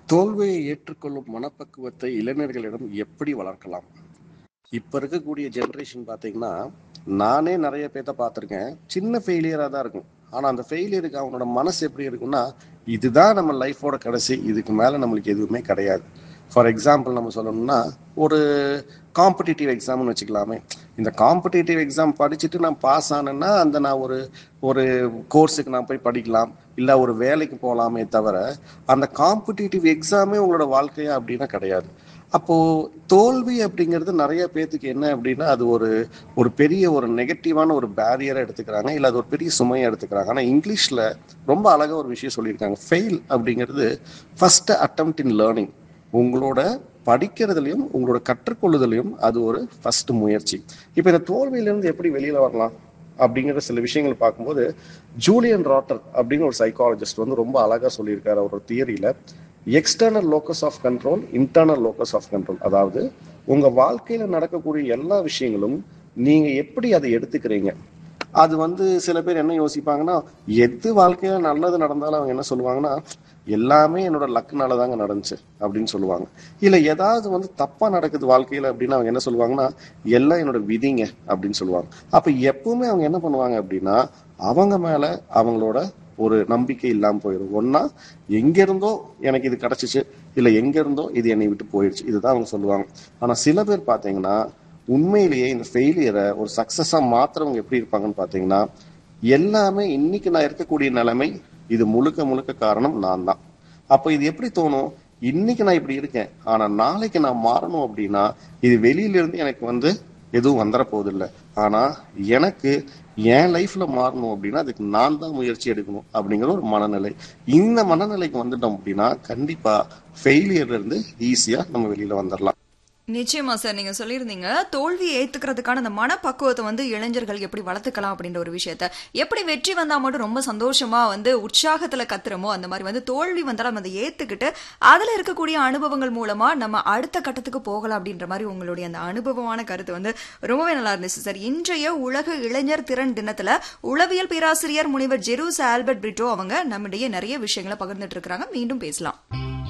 தோல்வியை ஏற்றுக்கொள்ளும் மனப்பக்குவத்தை இளைஞர்களிடம் எப்படி வளர்க்கலாம் இப்போ இருக்கக்கூடிய ஜென்ரேஷன் பார்த்தீங்கன்னா நானே நிறைய பேர்த்த பார்த்துருக்கேன் சின்ன ஃபெயிலியராக தான் இருக்கும் ஆனால் அந்த ஃபெயிலியருக்கு அவனோட மனசு எப்படி இருக்கும்னா இதுதான் நம்ம லைஃபோட கடைசி இதுக்கு மேலே நம்மளுக்கு எதுவுமே கிடையாது ஃபார் எக்ஸாம்பிள் நம்ம சொல்லணும்னா ஒரு காம்படிட்டிவ் எக்ஸாம்னு வச்சுக்கலாமே இந்த காம்படிட்டிவ் எக்ஸாம் படிச்சுட்டு நான் பாஸ் ஆனேன்னா அந்த நான் ஒரு ஒரு கோர்ஸுக்கு நான் போய் படிக்கலாம் இல்லை ஒரு வேலைக்கு போகலாமே தவிர அந்த காம்படிட்டிவ் எக்ஸாமே உங்களோட வாழ்க்கையா அப்படின்னா கிடையாது அப்போ தோல்வி அப்படிங்கிறது நிறைய பேர்த்துக்கு என்ன அப்படின்னா அது ஒரு ஒரு பெரிய ஒரு நெகட்டிவான ஒரு பேரியரை எடுத்துக்கிறாங்க இல்லை அது ஒரு பெரிய சுமையை எடுத்துக்கிறாங்க ஆனால் இங்கிலீஷில் ரொம்ப அழகாக ஒரு விஷயம் சொல்லியிருக்காங்க ஃபெயில் அப்படிங்கிறது ஃபர்ஸ்ட் அட்டம்ப்ட் இன் லேர்னிங் உங்களோட படிக்கிறதுலையும் உங்களோட கற்றுக்கொள்ளுதலையும் அது ஒரு ஃபர்ஸ்ட் முயற்சி இப்போ இந்த தோல்வியிலேருந்து எப்படி வெளியில வரலாம் அப்படிங்கிற சில விஷயங்கள் பார்க்கும்போது ஜூலியன் ராட்டர் அப்படின்னு ஒரு சைக்காலஜிஸ்ட் வந்து ரொம்ப அழகா சொல்லியிருக்காரு அவரோட தியரியில external locus of control internal locus of control அதாவது உங்க வாழ்க்கையில நடக்கக்கூடிய எல்லா விஷயங்களும் நீங்க எப்படி அதை எடுத்துக்கிறீங்க அது வந்து சில பேர் என்ன யோசிப்பாங்கன்னா எது வாழ்க்கையில நல்லது நடந்தாலும் அவங்க என்ன சொல்லுவாங்கன்னா எல்லாமே என்னோட லக்குனால தாங்க நடந்துச்சு அப்படின்னு சொல்லுவாங்க இல்ல ஏதாவது வந்து தப்பா நடக்குது வாழ்க்கையில அப்படின்னு அவங்க என்ன சொல்லுவாங்கன்னா எல்லாம் என்னோட விதிங்க அப்படின்னு சொல்லுவாங்க அப்ப எப்பவுமே அவங்க என்ன பண்ணுவாங்க அப்படின்னா அவங்க மேல அவங்களோட ஒரு நம்பிக்கை இல்லாம போயிடும் ஒன்னா எங்க இருந்தோ எனக்கு இது கிடைச்சிச்சு இல்ல எங்க இருந்தோ இது என்னை விட்டு போயிடுச்சு இதுதான் அவங்க சொல்லுவாங்க ஆனா சில பேர் பாத்தீங்கன்னா உண்மையிலேயே இந்த ஃபெயிலியரை ஒரு சக்சஸா மாத்துறவங்க எப்படி இருப்பாங்கன்னு பாத்தீங்கன்னா எல்லாமே இன்னைக்கு நான் இருக்கக்கூடிய நிலைமை இது முழுக்க முழுக்க காரணம் நான் தான் அப்ப இது எப்படி தோணும் இன்னைக்கு நான் இப்படி இருக்கேன் ஆனா நாளைக்கு நான் மாறணும் அப்படின்னா இது வெளியில இருந்து எனக்கு வந்து எதுவும் வந்துட போதில்லை ஆனா எனக்கு என் லைஃப்ல மாறணும் அப்படின்னா அதுக்கு நான் தான் முயற்சி எடுக்கணும் அப்படிங்கிற ஒரு மனநிலை இந்த மனநிலைக்கு வந்துட்டோம் அப்படின்னா கண்டிப்பா ஃபெயிலியர்ல இருந்து ஈஸியா நம்ம வெளியில வந்துடலாம் நிச்சயமா சார் நீங்க சொல்லியிருந்தீங்க தோல்வியை ஏத்துக்கிறதுக்கான அந்த மனப்பக்குவத்தை வந்து இளைஞர்கள் எப்படி வளர்த்துக்கலாம் அப்படின்ற ஒரு விஷயத்த எப்படி வெற்றி வந்தா மட்டும் ரொம்ப சந்தோஷமா வந்து உற்சாகத்துல கத்துறமோ அந்த மாதிரி வந்து தோல்வி வந்தாலும் நம்ம அதை ஏத்துக்கிட்டு அதுல இருக்கக்கூடிய அனுபவங்கள் மூலமா நம்ம அடுத்த கட்டத்துக்கு போகலாம் அப்படின்ற மாதிரி உங்களுடைய அந்த அனுபவமான கருத்து வந்து ரொம்பவே நல்லா இருந்துச்சு சார் இன்றைய உலக இளைஞர் திறன் தினத்துல உளவியல் பேராசிரியர் முனைவர் ஜெரூஸ் ஆல்பர்ட் பிரிட்டோ அவங்க நம்மிடையே நிறைய விஷயங்களை பகிர்ந்துட்டு இருக்காங்க மீண்டும் பேசலாம்